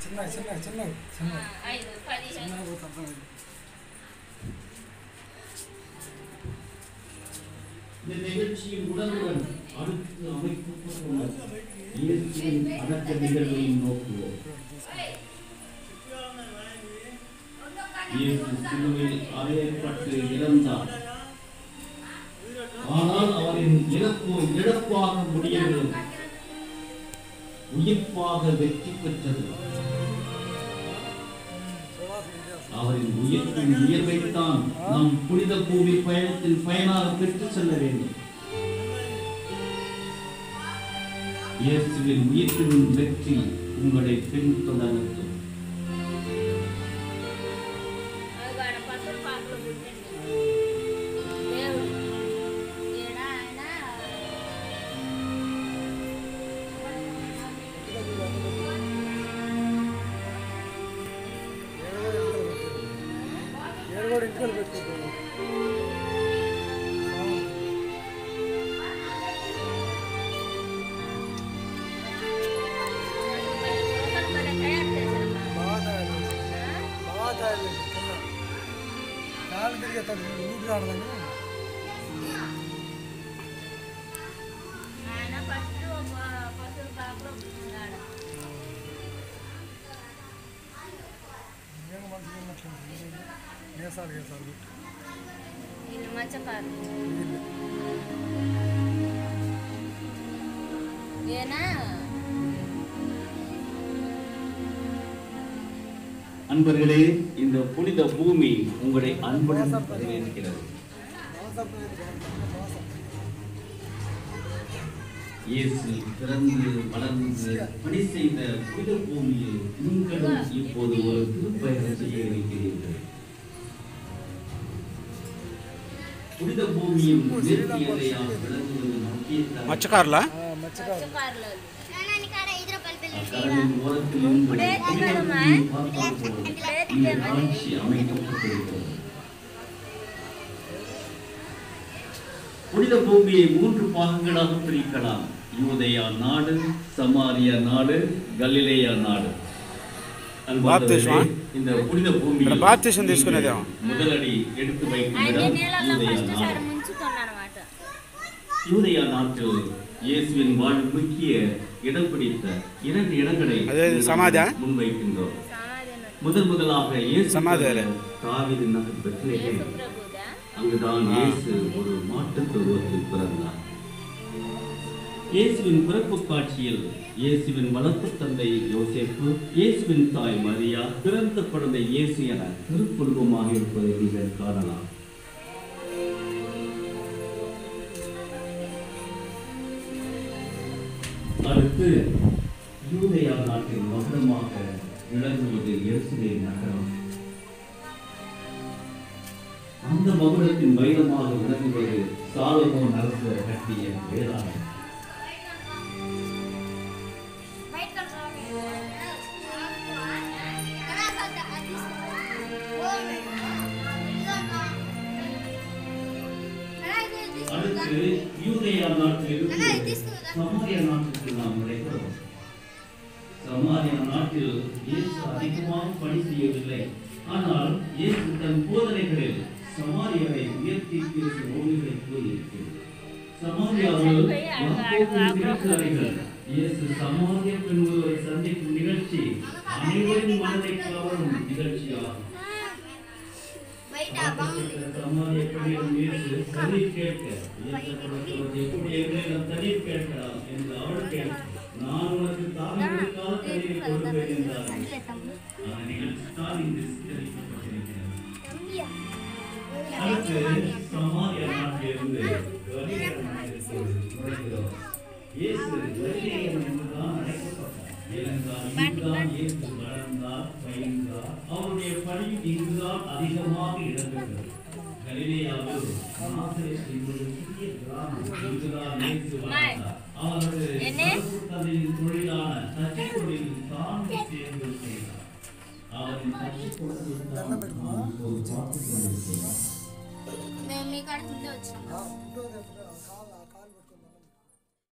చిన్న చిన్న చిన్న చిన్న ఐదు పదిహేను చిన్న పోతాం இந்த நிகழ்ச்சியின் உடனுடன் அடுத்து அமைக்கப்பட்டுள்ள இயேசுவின் அடக்க நிகழ்வை நோக்குவோம் இயேசு சிலுவையில் அறையப்பட்டு இறந்தார் ஆனால் அவரின் இறப்பு இழப்பாக முடியவில்லை உயிர்ப்பாக வெற்றி பெற்றது அவரின் உயிர்ப்பின் உயர்வைத்தான் நாம் புனித பூமி பயணத்தின் பயனாக பெற்று செல்ல வேண்டும் இயேசுவின் உயிர்ப்பின் வெற்றி உங்களை பின்தொடரட்டும் అది వాడ పసరు పాకలో పుట్టిండు దేవుడు ఈడ ఆయన ఏడు కూడా ఇంటికి పెట్టుకుంటాం భలే తయారు చేశారమ్మా బాగా తయారు బాగా తయారు చిన్న కాలు తిరిగేస్తాడు ఊపి రాడదని ఆయన ఫస్ట్ పసరు పాకలో పుట్టినాడు నేను మంచిగా ఉన్నట్లుంది వేసాలు వేసాలు వీళ్ళు మచ్చకారు వీళ్ళు ఈయన அன்பர்களே இந்த புனித பூமி உங்களை அன்புடன் வரவேற்கிறது இயேசு பிறந்து வளர்ந்து பணி செய்த புனித பூமியில் நீங்களும் இப்போது ஒரு திருப்பயணம் செய்ய இருக்கிறீர்கள் புனித பூமியின் இயற்கை எல்லையாக விளங்குவது முக்கிய మత్స్యకారులా మత్స్యకారు మచ్చకారులు கடலின் ஓரத்தில் இருந்து புனித பூமியை பார்த்தால் போதும் இந்த காட்சி அமைக்கப்பட்டிருக்கிறது புனித பூமியை மூன்று பாகங்களாக பிரிக்கலாம் யூதேயா நாடு சமாரியா நாடு கலிலேயா நாடு பாப்திஸ்மா? இந்த புனித பூமி ఇక్కడ బాప్తిసం తీసుకునేదేమో. முதலடி எடுத்து வைக்கும் ఆయన இடம் నీళ్ళల్లో யூதேயா ఫస్ట్ సారి நாடு ముంచుతున్నాడనమాట யூதேயா நாட்டில் இயேசுவின் வாழ் முக்கிய இடம் பிடித்த இரண்டு இடங்களை அது சமாதியா? முன்வைக்கின்றோம் సమాధి ఉన్నది. முதல் முதலாக இயேசு சமாதி பிறந்த வேலை. தாவீது நகர் பெத்லகேம். యేసు ప్రభుదా அங்குதான் இயேசு ஒரு மாட்டுத் தொழுவத்தில் பிறந்தார் இயேசுவின் பிறப்பு காட்சியில் இயேசுவின் வளர்ப்பு தந்தை யோசேப்பு இயேசுவின் தாய் மரியா பிறந்த குழந்தை இயேசு என திருக்குடும்பமாக இருப்பதை நீங்கள் காணலாம் அடுத்து யூதேயா நாட்டின் மகுடமாக விளங்குவது இயேசுவே நகரம் அந்த மகுடத்தின் வைரமாக விளங்குவது சாலமோன் அரசர் கட்டிய வேதாளம் அடுத்து யூதேயா நாட்டிலிருந்து சமாரியா நாட்டுக்கு நாம் நுழைகிறோம் சமாரியா நாட்டில் இயேசு அதிகமாக பணி செய்யவில்லை ஆனால் இயேசு தன் போதனைகளில் சமாரியாவை உயர்த்தி பேசும் ஓவியங்களை கூறியிருக்கிறது சமாரியாவில் யாக்கோபின் திருச்சபைகள் இயேசு சமாரிய பெண் ஒருவரை சந்திக்கும் நிகழ்ச்சி அனைவரின் மனதை கவரும் நிகழ்ச்சியாகும் சமாரிய பெண்ணிடம் இயேசு தண்ணீர் கேட்க இயேசப்படுத்துவது எப்படி எங்களிடம் தண்ணீர் கேட்கலாம் என்று அவள் கேட்க நான் உனக்கு தாகம் கொடுக்காத தண்ணீரை கொடுப்பேன் என்றார் அந்த நிகழ்ச்சி தான் இங்கு சித்தரிக்கப்பட்டிருக்கிறது அடுத்து சமாரிய நாட்டிலிருந்து கலிலேயா நாட்டிற்கு நுழைகிறோம். இயேசு கலிலேயன் என்றுதான் அழைக்கப்பட்டார். ஏனென்றால் இங்குதான் இயேசு வளர்ந்தார், பயின்றார். அவருடைய பணி இங்குதான் அதிகமாக இடம்பெற்றது. கலிலேயாவில் நாசரேத் என்பது ஒரு சிறிய கிராமம். இங்குதான் இயேசு வளர்ந்தார். அவரது என்ன? கருப்பு கதையின் தொழிலான தச்சுத் தொழிலில் தானும் சேர்ந்து செய்தார். அவரின் தச்சுத் தொழிலில் தான் நாம் இப்போது பார்த்துக் கொண்டிருக்கிறோம். మేము మీ కాడ ముందే వచ్చినాం ఫోటో